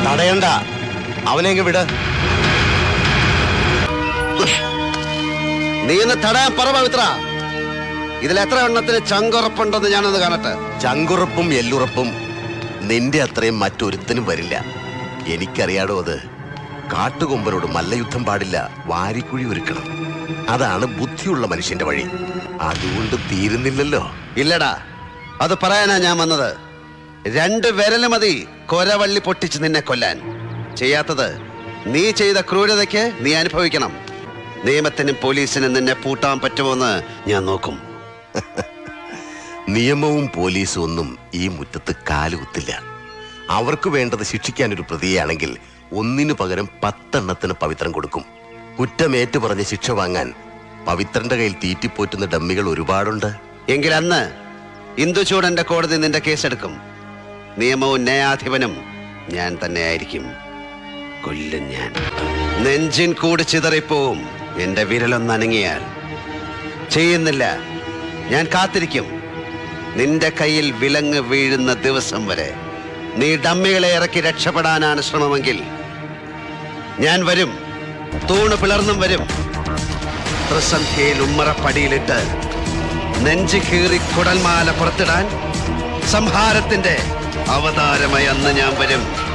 തടയണ്ട അവനെ അങ്ങ് വിട് നീ ഇന്ന് തടയാൻ പറ പവിത്ര ഇതിൽ എത്ര എണ്ണത്തിന് ചങ്കുറപ്പുണ്ടെന്ന് ഞാനൊന്ന് കാണട്ടെ ചങ്കുറപ്പും എല്ലുറപ്പും നിന്റെ അത്രയും മറ്റൊരുത്തനും വരില്ല എനിക്കറിയാടോ അത് കാട്ടുകൊമ്പനോട് മല്ലയുദ്ധം പാടില്ല വാരിക്കുഴി ഒരുക്കണം അതാണ് ബുദ്ധിയുള്ള മനുഷ്യന്റെ വഴി അതുകൊണ്ട് തീരുന്നില്ലല്ലോ ഇല്ലടാ അത് പറയാനാ ഞാൻ വന്നത് രണ്ട് വിരല് മതി കൊരവള്ളി പൊട്ടിച്ച് നിന്നെ കൊല്ലാൻ ചെയ്യാത്തത് നീ ചെയ്ത ക്രൂരതയ്ക്ക് നീ അനുഭവിക്കണം നിയമത്തിനും പോലീസിനും നിന്നെ പൂട്ടാൻ പറ്റുമോന്ന് ഞാൻ നോക്കും നിയമവും പോലീസും ഒന്നും ഈ മുറ്റത്ത് കാലുകുത്തില്ല അവർക്ക് വേണ്ടത് ശിക്ഷിക്കാൻ ഒരു പ്രതിയാണെങ്കിൽ ഒന്നിനു പകരം പത്തെണ്ണത്തിന് പവിത്രം കൊടുക്കും കുറ്റമേറ്റു പറഞ്ഞ് ശിക്ഷ വാങ്ങാൻ പവിത്രന്റെ കയ്യിൽ തീറ്റിപ്പോറ്റുന്ന ഡമ്മികൾ ഒരുപാടുണ്ട് എങ്കിൽ അന്ന് ഇന്ദുചൂടന്റെ കോടതി നിന്റെ കേസെടുക്കും നിയമവും ന്യായാധിപനും ഞാൻ തന്നെ ആയിരിക്കും കൊല്ലും ഞാൻ നെഞ്ചിൻ കൂടി ചിതറിപ്പോവും എന്റെ വിരലൊന്ന് അനങ്ങിയാൽ ചെയ്യുന്നില്ല ഞാൻ കാത്തിരിക്കും നിന്റെ കയ്യിൽ വിലങ്ങ് വീഴുന്ന ദിവസം വരെ നീ ഡമ്മികളെ ഇറക്കി രക്ഷപ്പെടാനാണ് ശ്രമമെങ്കിൽ ഞാൻ വരും തൂണ് പിളർന്നും വരും ത്രിസന്ധ്യയിൽ ഉമ്മറപ്പടിയിലിട്ട് നെഞ്ചു കീറി കുടൽമാല പുറത്തിടാൻ സംഹാരത്തിന്റെ അവതാരമായി അന്ന് ഞാൻ വരും